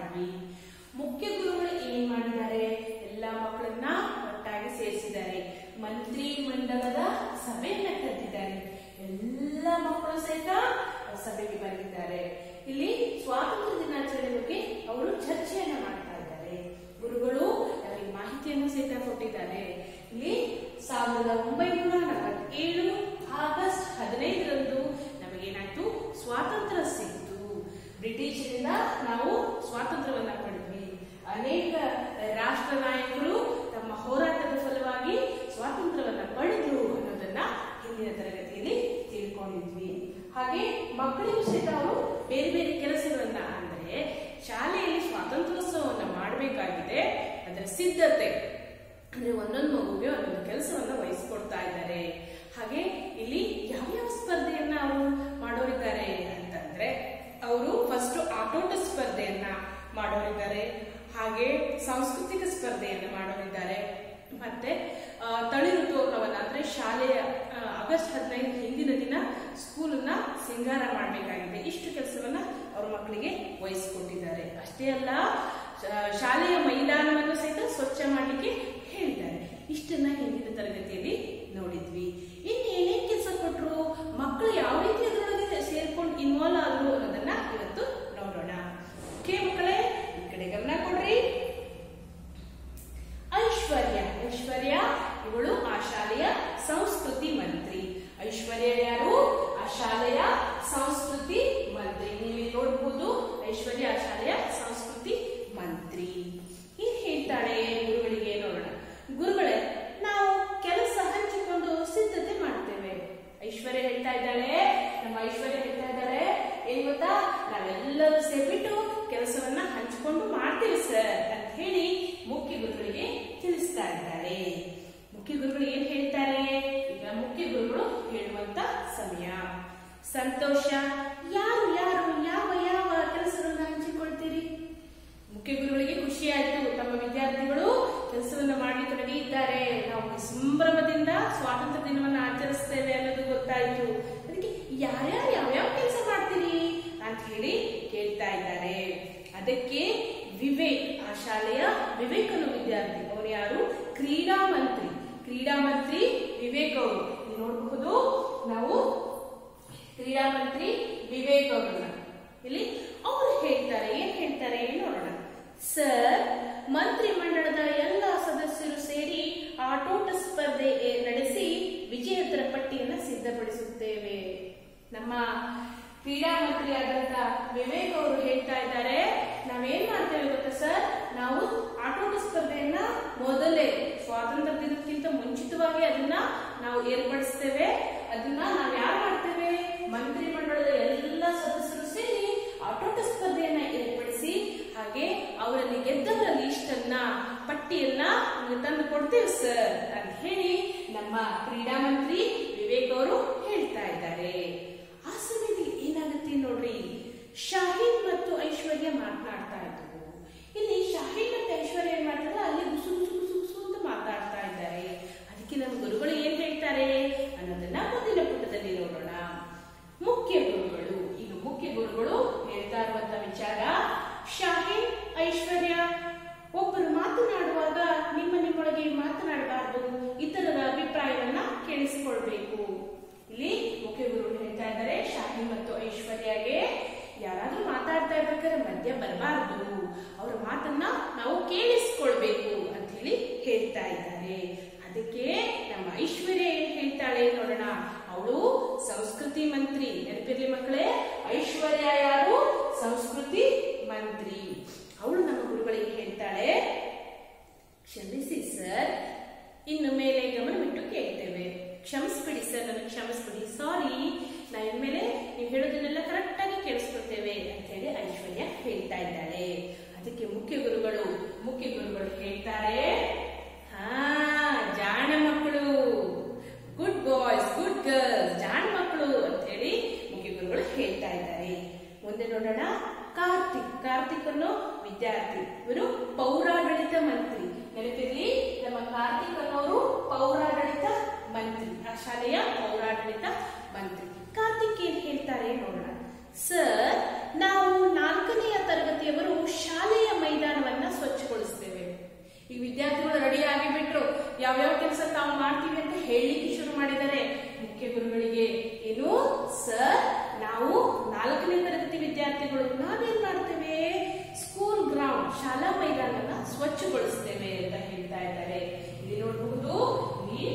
ಮಾಡಿದ್ವಿ ಮುಖ್ಯ ಗುರುಗಳು ಏನ್ ಮಾಡಿದ್ದಾರೆ ಎಲ್ಲ ಮಕ್ಕಳನ್ನ ಒಟ್ಟಾಗಿ ಸೇರಿಸಿದ್ದಾರೆ ಮಂತ್ರಿ ಮಂಡಲದ ಸಭೆಯನ್ನ ಕರೆದಿದ್ದಾರೆ ಎಲ್ಲ ಮಕ್ಕಳು ಸಹಿತ ಸಭೆಗೆ ಬಂದಿದ್ದಾರೆ ಇಲ್ಲಿ ಸ್ವಾತಂತ್ರ್ಯ ದಿನಾಚರಣೆ ಬಗ್ಗೆ ಅವರು ಚರ್ಚೆಯನ್ನ ಮಾಡ್ತಾ ಇದ್ದಾರೆ ಗುರುಗಳು ಅವರಿಗೆ ಮಾಹಿತಿಯನ್ನು ಸಹಿತ ಕೊಟ್ಟಿದ್ದಾರೆ ಇಲ್ಲಿ ಸಾವಿರದ ಒಂಬೈನೂರ ನಲವತ್ತೇಳು ಆಗಸ್ಟ್ ಹದಿನೈದರಂದು ನಮಗೇನಾಯ್ತು ಸ್ವಾತಂತ್ರ್ಯ ಸಿಕ್ತು ಬ್ರಿಟಿಷರಿಂದ ನಾವು ಸ್ವಾತಂತ್ರ್ಯವನ್ನ ಪಡೆದ್ವಿ ಅನೇಕ ರಾಷ್ಟ್ರ ನಾಯಕರು ತಮ್ಮ ಹೋರಾಟದ ಫಲವಾಗಿ ಸ್ವಾತಂತ್ರ್ಯವನ್ನ ಪಡೆದ್ರು ಅನ್ನೋದನ್ನ ಹಿಂದಿನ ತರಗತಿಯಲ್ಲಿ ತಿಳ್ಕೊಂಡಿದ್ವಿ ಹಾಗೆ ಮಕ್ಕಳಿಗೂ ಸಹಿತ ಅವರು ಬೇರೆ ಬೇರೆ ಕೆಲಸಗಳನ್ನ ಅಂದ್ರೆ ಶಾಲೆಯಲ್ಲಿ ಸ್ವಾತಂತ್ರ್ಯೋತ್ಸವವನ್ನ ಮಾಡಬೇಕಾಗಿದೆ ಅದರ ಸಿದ್ಧತೆ ಅಂದ್ರೆ ಒಂದೊಂದು ಮಗುವಿಗೆ ಒಂದೊಂದು ಕೆಲಸವನ್ನ ವಹಿಸ್ಕೊಡ್ತಾ ಇದ್ದಾರೆ ಹಾಗೆ ಇಲ್ಲಿ ಯಾವ್ಯಾವ ಸ್ಪರ್ಧೆಯನ್ನ ಅವರು ಮಾಡೋರಿದ್ದಾರೆ ಅಂತಂದ್ರೆ ಅವರು ಫಸ್ಟ್ ಆಟೋಟ ಸ್ಪರ್ಧೆಯನ್ನ ಮಾಡೋರಿದ್ದಾರೆ ಹಾಗೆ ಸಾಂಸ್ಕೃತಿಕ ಸ್ಪರ್ಧೆಯನ್ನ ಮಾಡೋರಿದ್ದಾರೆ ಮತ್ತೆ ಆ, ತಳಿ ಋತುವನ್ನ ಅಂದ್ರೆ ಶಾಲೆಯ ಆ, ಆಗಸ್ಟ್ ಹದಿನೈದು ಹಿಂದಿನ ದಿನ ಸ್ಕೂಲನ್ನ ಸಿಂಗಾರ ಮಾಡಬೇಕಾಗಿದೆ ಇಷ್ಟು ಕೆಲಸವನ್ನ ಅವ್ರ ಮಕ್ಕಳಿಗೆ ವಹಿಸಿಕೊಟ್ಟಿದ್ದಾರೆ ಅಷ್ಟೇ ಅಲ್ಲ ಶಾ- ಶಾಲೆಯ ಮೈದಾನವನ್ನು ಸಹಿತ ಸ್ವಚ್ಛ ಮಾಡಲಿಕ್ಕೆ ಹೇಳಿದ್ದಾರೆ ಇಷ್ಟನ್ನ ಹಿಂದಿನ ತರಗತಿಯಲ್ಲಿ ನೋಡಿದ್ವಿ ಇನ್ನು ಏನೇನ್ ಕೆಲಸ ಕೊಟ್ರು ಮಕ್ಕಳು ಯಾವ ರೀತಿ ಅದರೊಳಗೆ ಸೇರ್ಕೊಂಡು ಇನ್ವಾಲ್ವ್ ಆದ್ರು ಅನ್ನೋದನ್ನ ಇವತ್ತು ನೋಡೋಣ ಓಕೆ ಮಕ್ಕಳೇ ಈ ಕಡೆ ಗಮನ ಕೊಡ್ರಿ ಐಶ್ವರ್ಯ ಐಶ್ವರ್ಯ ಇವಳು ಆ ಶಾಲೆಯ ಸಂಸ್ಕೃತಿ ಮಂತ್ರಿ ಐಶ್ವರ್ಯ ಯಾರು ಆ ಶಾಲೆಯ ಸಂಸ್ಕೃತಿ ಮಂತ್ರಿ ನೀವು ಇಲ್ಲಿ ನೋಡಬಹುದು ಐಶ್ವರ್ಯ ಆ ಶಾಲೆಯ ಸಂಸ್ಕೃತಿ ಮಂತ್ರಿ ಏನ್ ಹೇಳ್ತಾಳೆ ಗುರುಗಳಿಗೆ ನೋಡೋಣ ಗುರುಗಳೇ ನಾವು ಕೆಲಸ ಹಂಚಿಕೊಂಡು ಸಿದ್ಧತೆ ಮಾಡ್ತೇವೆ ಐಶ್ವರ್ಯ ಹೇಳ್ತಾ ಇದ್ದಾಳೆ ನಮ್ಮ ಐಶ್ವರ್ಯ ಹೇಳ್ತಾ ಇದ್ದಾಳೆ ಏನ್ ಗೊತ್ತಾ ನಾವೆಲ್ಲರೂ ಸೇರ್ಬಿಟ್ಟು ಕೆಲಸವನ್ನ ಹಂಚಿಕೊಂಡು ಮಾಡ್ತೇವೆ ಸರ್ ಅಂತ ಹೇಳಿ ಮುಖ್ಯ ಗುರುಗಳಿಗೆ ತಿಳಿಸ್ತಾ ಇದ್ದಾರೆ ಮುಖ್ಯ ಗುರುಗಳು ಏನ್ ಹೇಳ್ತಾರೆ ಈಗ ಮುಖ್ಯ ಗುರುಗಳು ಹೇಳುವಂತ ಸಮಯ ಸಂತೋಷ ಯಾರು ಯಾರು ಯಾವ ಯಾವ ಕೆಲಸಗಳನ್ನ ಹಂಚಿಕೊಳ್ತೀರಿ ಮುಖ್ಯ ಗುರುಗಳಿಗೆ ಖುಷಿ ಆಯ್ತು ತಮ್ಮ ವಿದ್ಯಾರ್ಥಿಗಳು ಕೆಲಸವನ್ನ ಮಾಡಲಿಕ್ಕೆ ಇದ್ದಾರೆ ನಾವು ಸಂಭ್ರಮದಿಂದ ಸ್ವಾತಂತ್ರ್ಯ ದಿನವನ್ನ ಆಚರಿಸ್ತೇವೆ ಅನ್ನೋದು ಗೊತ್ತಾಯ್ತು ಅದಕ್ಕೆ ಯಾರ್ಯಾರು ಯಾವ್ಯಾವ ಕೆಲಸ ಮಾಡ್ತೀರಿ ಅಂತ ಹೇಳಿ ಕೇಳ್ತಾ ಇದ್ದಾರೆ ಅದಕ್ಕೆ ವಿವೇಕ್ ಆ ಶಾಲೆಯ ವಿವೇಕ್ ಅನ್ನೋ ವಿದ್ಯಾರ್ಥಿ ಅವ್ರು ಯಾರು ಕ್ರೀಡಾ ಮಂತ್ರಿ ಕ್ರೀಡಾ ಮಂತ್ರಿ ವಿವೇಕ್ ಅವರು ಇಲ್ಲಿ ನೋಡಬಹುದು ನಾವು ಕ್ರೀಡಾ ಮಂತ್ರಿ ವಿವೇಕ್ ಅವರನ್ನ ಇಲ್ಲಿ ಅವರು ಹೇಳ್ತಾರೆ ಏನ್ ಹೇಳ್ತಾರೆ ನೋಡೋಣ ಸರ್ ಮಂತ್ರಿ ಮಂಡಳದ ಎಲ್ಲ ಸದಸ್ಯರು ಸೇರಿ ಆಟೋಟ ಸ್ಪರ್ಧೆ ಏ- ನಡೆಸಿ ವಿಜೇತರ ಪಟ್ಟಿಯನ್ನ ಸಿದ್ಧಪಡಿಸುತ್ತೇವೆ ನಮ್ಮ ಕ್ರೀಡಾ ಮಂತ್ರಿ ಆದಂತ ವಿವೇಕ್ ಅವರು ಹೇಳ್ತಾ ಇದ್ದಾರೆ ನಾವೇನ್ ಮಾಡ್ತೇವೆ ಗೊತ್ತಾ ಸರ್ ನಾವು ಆಟೋಟ ಸ್ಪರ್ಧೆಯನ್ನ ಮೊದಲೇ ಸ್ವಾತಂತ್ರ್ಯ ದಿನಕ್ಕಿಂತ ಮುಂಚಿತವಾಗಿ ಅದನ್ನ ನಾವು ಏರ್ಪಡಿಸ್ತೇವೆ ಅದನ್ನ ನಾವ್ ಯಾರು ಮಾಡ್ತೇವೆ ಮಂತ್ರಿ ಮಂಡಳದ ಎಲ್ಲ ಸದಸ್ಯರು ಸೇರಿ ಆಟೋಟ ಸ್ಪರ್ಧೆಯನ್ನ ಏರ್ಪಡಿಸಿ ಹಾಗೆ ಅವರಲ್ಲಿ ಗೆದ್ದವರ ಲಿಸ್ಟ್ ಅನ್ನ ಪಟ್ಟಿಯನ್ನ ನಿಮ್ಗೆ ತಂದು ಕೊಡ್ತೇವೆ ಸರ್ ಅಂತ ಹೇಳಿ ನಮ್ಮ ಕ್ರೀಡಾ ಮಂತ್ರಿ ವಿವೇಕ್ ಅವರು ಹೇಳ್ತಾ ಇದ್ದಾರೆ ಆ ಸಮಯದಲ್ಲಿ ಏನಾಗುತ್ತೆ ನೋಡ್ರಿ ಶಾಹೀನ್ ಮತ್ತು ಐಶ್ವರ್ಯ ಮಾತನಾಡ್ತಾ ಇದ್ರು ಇಲ್ಲಿ ಶಾಹೀನ್ ಮತ್ತು ಐಶ್ವರ್ಯ ಏನ್ ಮಾಡ್ತಾರೆ ಅಲ್ಲಿ ಗುಸು ಗುಸು ಗುಸು ಗುಸು ಅಂತ ಮಾತಾಡ್ತಾ ಇದ್ದಾರೆ ಅದಕ್ಕೆ ನಮ್ಮ ಗುರುಗಳು ಏನ್ ಹೇಳ್ತಾರೆ ಅನ್ನೋದನ್ನ ಮುಂದಿನ ಪುಟದಲ್ಲಿ ನೋಡೋಣ ಮುಖ್ಯ ಗುರುಗಳು ಈಗ ಮುಖ್ಯ ಗುರುಗಳು ಹೇಳ್ತಾ ಇರುವಂತ ವಿಚಾರ ಶಾಹೀನ್ ಐಶ್ವರ್ಯ ಒಬ್ಬರು ಮಾತನಾಡುವಾಗ ನಿಮ್ಮ ನಿಮ್ಮೊಳಗೆ ಮಾತನಾಡಬಾರದು ಇತರರ ಅಭಿಪ್ರಾಯವನ್ನ ಕೇಳಿಸಿಕೊಳ್ಬೇಕು ಇಲ್ಲಿ ಮುಖ್ಯ ಗುರುಗಳು ಹೇಳ್ತಾ ಇದ್ದಾರೆ ಶಾಹೀನ್ ಮತ್ತು ಐಶ್ವರ್ಯಗೆ ಯಾರಾದ್ರೂ ಮಾತಾಡ್ತಾ ಇರ್ಬೇಕಾದ್ರೆ ಮಧ್ಯ ಬರಬಾರದು ಅವರ ಮಾತನ್ನ ನಾವು ಕೇಳಿಸ್ಕೊಳ್ಬೇಕು ಅಂತ ಹೇಳಿ ಹೇಳ್ತಾ ಇದ್ದಾರೆ ಅದಕ್ಕೆ ನಮ್ಮ ಐಶ್ವರ್ಯ ಏನ್ ಹೇಳ್ತಾಳೆ ನೋಡೋಣ ಅವಳು ಸಂಸ್ಕೃತಿ ಮಂತ್ರಿ ನೆನಪಿರ್ಲಿ ಮಕ್ಕಳೇ ಐಶ್ವರ್ಯ ಯಾರು ಸಂಸ್ಕೃತಿ ಮಂತ್ರಿ ಅವಳು ನಮ್ಮ ಗುರುಗಳಿಗೆ ಹೇಳ್ತಾಳೆ ಕ್ಷಮಿಸಿ ಸರ್ ಇನ್ನು ಮೇಲೆ ಗಮನವಿಟ್ಟು ಕೇಳ್ತೇವೆ ಕ್ಷಮಿಸ್ಬಿಡಿ ಸರ್ ನನಗೆ ಕ್ಷಮಿಸ್ಬಿಡಿ ಸಾರಿ ನಾ ಇನ್ಮೇಲೆ ನೀವು ಹೇಳೋದನ್ನೆಲ್ಲ ಕರೆಕ್ಟ್ ಆಗಿ ಕೇಳಿಸ್ಕೊಳ್ತೇವೆ ಅಂತ ಹೇಳಿ ಐಶ್ವರ್ಯ ಹೇಳ್ತಾ ಇದ್ದಾಳೆ ಅದಕ್ಕೆ ಮುಖ್ಯ ಗುರುಗಳು ಮುಖ್ಯ ಗುರುಗಳು ಹೇಳ್ತಾರೆ ಹಾ ಜಾಣ ಮಕ್ಕಳು ಗುಡ್ ಬಾಯ್ಸ್ ಗುಡ್ ಗರ್ಲ್ಸ್ ಜಾಣ ಮಕ್ಕಳು ಅಂತ ಹೇಳಿ ಮುಖ್ಯ ಗುರುಗಳು ಹೇಳ್ತಾ ಇದ್ದಾರೆ ಮುಂದೆ ನೋಡೋಣ ಕಾರ್ತಿಕ್ ಕಾರ್ತಿಕ್ ಅನ್ನೋ ವಿದ್ಯಾರ್ಥಿ ಇವರು ಪೌರಾಡಳಿತ ಮಂತ್ರಿ ನೆನಪಿರ್ಲಿ ನಮ್ಮ ಕಾರ್ತಿಕ್ ಅನ್ನೋರು ಪೌರಾಡಳಿತ ಮಂತ್ರಿ ಆ ಶಾಲೆಯ ಪೌರಾಡಳಿತ ಮಂತ್ರಿ ಕಾರ್ತಿಕ್ ಏನ್ ಹೇಳ್ತಾರೆ ನೋಡೋಣ ಸರ್ ನಾವು ನಾಲ್ಕನೆಯ ತರಗತಿಯವರು ಶಾಲೆಯ ಮಾಡಿದ್ದಾರೆ ಮುಖ್ಯ ಗುರುಗಳಿಗೆ ಏನು ಸರ್ ನಾವು ನಾಲ್ಕನೇ ತರಗತಿ ವಿದ್ಯಾರ್ಥಿಗಳು ನಾವೇನ್ ಮಾಡ್ತೇವೆ ಸ್ಕೂಲ್ ಗ್ರೌಂಡ್ ಶಾಲಾ ಮೈದಾನನ ಸ್ವಚ್ಛಗೊಳಿಸ್ತೇವೆ ಅಂತ ಹೇಳ್ತಾ ಇದ್ದಾರೆ ಇಲ್ಲಿ ನೋಡಬಹುದು ಇಲ್ಲಿ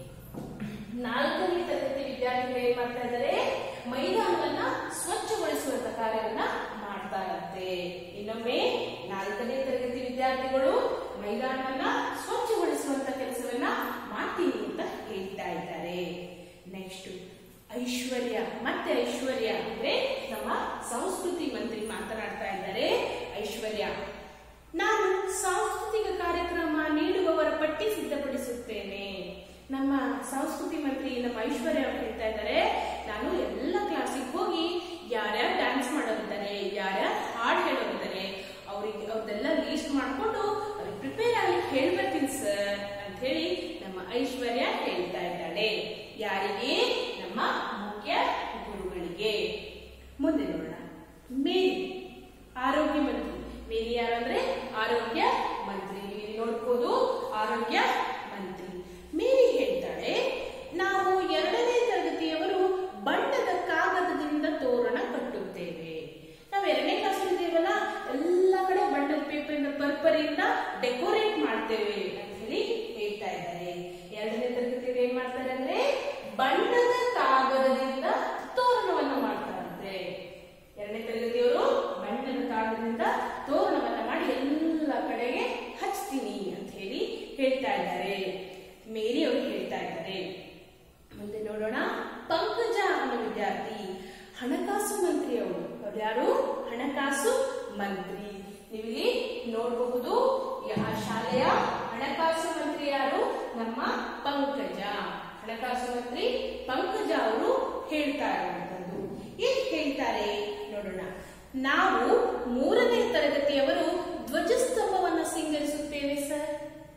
ನಾಲ್ಕನೇ ತರಗತಿ ವಿದ್ಯಾರ್ಥಿಗಳು ಏನ್ ಮಾಡ್ತಾ ಇದ್ದಾರೆ ಮೈದಾನವನ್ನ ಸ್ವಚ್ಛಗೊಳಿಸುವಂತ ಕಾರ್ಯವನ್ನ ಮಾಡ್ತಾ ಇರುತ್ತೆ ಇನ್ನೊಮ್ಮೆ ನಾಲ್ಕನೇ ತರಗತಿ ವಿದ್ಯಾರ್ಥಿಗಳು ಮೈದಾನವನ್ನ ಸ್ವಚ್ಛಗೊಳಿಸುವಂತ ಕೆಲಸವನ್ನ ಮಾಡ್ತೀನಿ ಅಂತ ಹೇಳ್ತಾ ಇದ್ದಾರೆ ನೆಕ್ಸ್ಟ್ ಐಶ್ವರ್ಯ ಮತ್ತೆ ಐಶ್ವರ್ಯ ಅಂದ್ರೆ ನಮ್ಮ ಸಂಸ್ಕೃತಿ ಮಂತ್ರಿ ಮಾತನಾಡ್ತಾ ಇದ್ದಾರೆ ಐಶ್ವರ್ಯ ನಾನು ಸಾಂಸ್ಕೃತಿಕ ಕಾರ್ಯಕ್ರಮ ನೀಡುವವರ ಪಟ್ಟಿ ಸಿದ್ಧಪಡಿಸುತ್ತೇನೆ ನಮ್ಮ ಸಂಸ್ಕೃತಿ ಮಂತ್ರಿ ನಮ್ಮ ಐಶ್ವರ್ಯ ಅವರು ಹೇಳ್ತಾ ಇದ್ದಾರೆ ನಾನು ಎಲ್ಲ ಕ್ಲಾಸಿಗೆ ಹೋಗಿ ಯಾರ್ಯಾರು ಡ್ಯಾನ್ಸ್ ಮಾಡೋರಿದ್ದಾರೆ ಯಾರ್ಯಾರು ಹಾಡು ಹೇಳೋರಿದ್ದಾರೆ ಅವ್ರಿಗೆ ಅವ್ರದ್ದೆಲ್ಲ ಲೀಸ್ಟ್ ಮಾಡ್ಕೊಂಡು ಅವ್ರಿಗೆ ಪ್ರಿಪೇರ್ ಆಗಿ ಹೇಳ್ಬರ್ತೀನಿ ಸರ್ ಅಂತ ಹೇಳಿ ನಮ್ಮ ಐಶ್ವರ್ಯ ಹೇಳ್ತಾ ಇದ್ದಾಳೆ ಯಾರಿಗೆ ನಮ್ಮ ಮುಖ್ಯ ಗುರುಗಳಿಗೆ ಮುಂದೆ ನೋಡೋಣ ಮೇರಿ ಆರೋಗ್ಯ ಮಂತ್ರಿ ಮೇರಿ ಯಾರು ಅಂದ್ರೆ ಆರೋಗ್ಯ ಮಂತ್ರಿ ನೀವು ಇಲ್ಲಿ ನೋಡ್ಬೋದು ಆರೋಗ್ಯ ಮಂತ್ರಿ ಮೇರಿ ಹೇಳ್ತಾಳೆ ನಾವು ಎರಡನೇ ತರಗತಿಯವರು ಬಣ್ಣದ ಕಾಗದದಿಂದ ತೋರಣ ಕಟ್ಟುತ್ತೇವೆ ನಾವು ಎರಡನೇ ಕ್ಲಾಸ್ ಇದ್ದೇವಲ್ಲ ಎಲ್ಲ ಕಡೆ ಬಣ್ಣದ ಪೇಪರ್ ಪರ್ಪರಿಯಿಂದ ಡೆಕೋರೇಟ್ ಮಾಡ್ತೇವೆ ಅಂತ ಹೇಳಿ ಹೇಳ್ತಾ ಇದ್ದಾರೆ ಎರಡನೇ ತರಗತಿಯಲ್ಲಿ ಏನ್ ಮಾಡ್ತಾರೆ ಅಂದ್ರೆ ಬಣ್ಣದ ಕಾಗದದಿಂದ ತೋರಣವನ್ನ ಮಾಡ್ತಾರಂತೆ ಎರಡನೇ ತರಗತಿಯವರು ಬಣ್ಣದ ಕಾಗದದಿಂದ ತೋರಣವನ್ನ ಮಾಡಿ ಎಲ್ಲ ಕಡೆಗೆ ಹಚ್ತೀನಿ ಅಂತ ಹೇಳಿ ಹೇಳ್ತಾ ಇದ್ದಾರೆ ಮೇರಿ ಅವರು ಹೇಳ್ತಾ ಇದ್ದಾರೆ ಮುಂದೆ ನೋಡೋಣ ಪಂಕಜ ಅನ್ನೋ ವಿದ್ಯಾರ್ಥಿ ಹಣಕಾಸು ಮಂತ್ರಿ ಅವರು ಅವ್ರು ಯಾರು ಹಣಕಾಸು ಮಂತ್ರಿ ನೀವಿಲ್ಲಿ ನೋಡಬಹುದು ಈ ಆ ಶಾಲೆಯ ಹಣಕಾಸು ಮಂತ್ರಿ ಯಾರು ನಮ್ಮ ಪಂಕಜ ಹಣಕಾಸು ಮಂತ್ರಿ ಪಂಕಜ ಅವರು ಹೇಳ್ತಾ ಇರುವಂತದ್ದು ಏನ್ ಹೇಳ್ತಾರೆ ನೋಡೋಣ ನಾವು ಮೂರನೇ ತರಗತಿಯವರು ಧ್ವಜಸ್ತಂಭವನ್ನ ಸಿಂಗರಿಸುತ್ತೇವೆ ಸರ್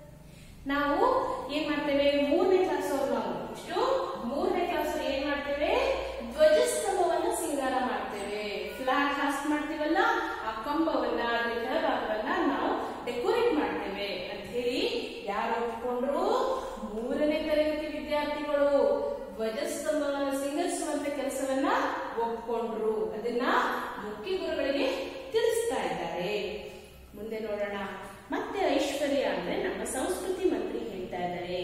ನಾವು ಏನ್ ಮಾಡ್ತೇವೆ ಮೂರನೇ ಕ್ಲಾಸ್ ಅವ್ರು ನಾವು ಇಷ್ಟು ಮೂರನೇ ಕ್ಲಾಸ್ ಏನ್ ಮಾಡ್ತೇವೆ ಧ್ವಜಸ್ತಂಭವನ್ನ ಸಿಂಗಾರ ಮಾಡ್ತೇವೆ ಫ್ಲಾಗ್ ಹಾಸ್ಟ್ ಮಾಡ್ತೀವಲ್ಲ ಆ ಕಂಬವನ್ನ ಅದ್ರ ಕೆಳಭಾಗವನ್ನ ನಾವು ಡೆಕೋರೇಟ್ ಮಾಡ್ತೇವೆ ಅಂತ ಹೇಳಿ ಯಾರು ಒಪ್ಕೊಂಡ್ರು ಮೂರನೇ ತರಗತಿ ವಿದ್ಯಾರ್ಥಿಗಳು ಧ್ವಜಸ್ತಂಭವನ್ನ ಸಿಂಗರಿಸುವಂತ ಕೆಲಸವನ್ನ ಒಪ್ಕೊಂಡ್ರು ಅದನ್ನ ಮುಖ್ಯ ಗುರುಗಳಿಗೆ ತಿಳಿಸ್ತಾ ಇದ್ದಾರೆ ಮುಂದೆ ನೋಡೋಣ ಮತ್ತೆ ಐಶ್ವರ್ಯ ಅಂದ್ರೆ ನಮ್ಮ ಸಂಸ್ಕೃತಿ ಮಂತ್ರಿ ಹೇಳ್ತಾ ಇದ್ದಾರೆ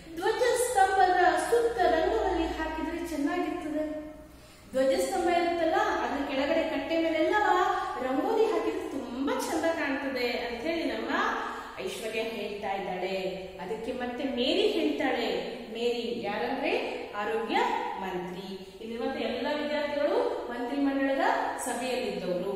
ಧ್ವಜಸ್ತಂಭದ ಸುತ್ತ ರಂಗವಲ್ಲಿ ಹಾಕಿದ್ರೆ ಚೆನ್ನಾಗಿರ್ತದೆ ಧ್ವಜಸ್ತಂಭ ಇರುತ್ತಲ್ಲ ಅದ್ರ ಕೆಳಗಡೆ ಕಟ್ಟೆ ಮೇಲೆಲ್ಲವ ರಂಗೋಲಿ ಹಾಕಿದ್ರೆ ತುಂಬಾ ಚಂದ ಕಾಣ್ತದೆ ಅಂತ ಹೇಳಿ ನಮ್ಮ ಐಶ್ವರ್ಯ ಹೇಳ್ತಾ ಇದ್ದಾಳೆ ಅದಕ್ಕೆ ಮತ್ತೆ ಮೇರಿ ಹೇಳ್ತಾಳೆ ಮೇರಿ ಯಾರಂದ್ರೆ ಆರೋಗ್ಯ ಮಂತ್ರಿ ಇಲ್ಲಿರುವಂತ ಎಲ್ಲ ವಿದ್ಯಾರ್ಥಿಗಳು ಮಂತ್ರಿ ಮಂಡಳದ ಸಭೆಯಲ್ಲಿದ್ದವರು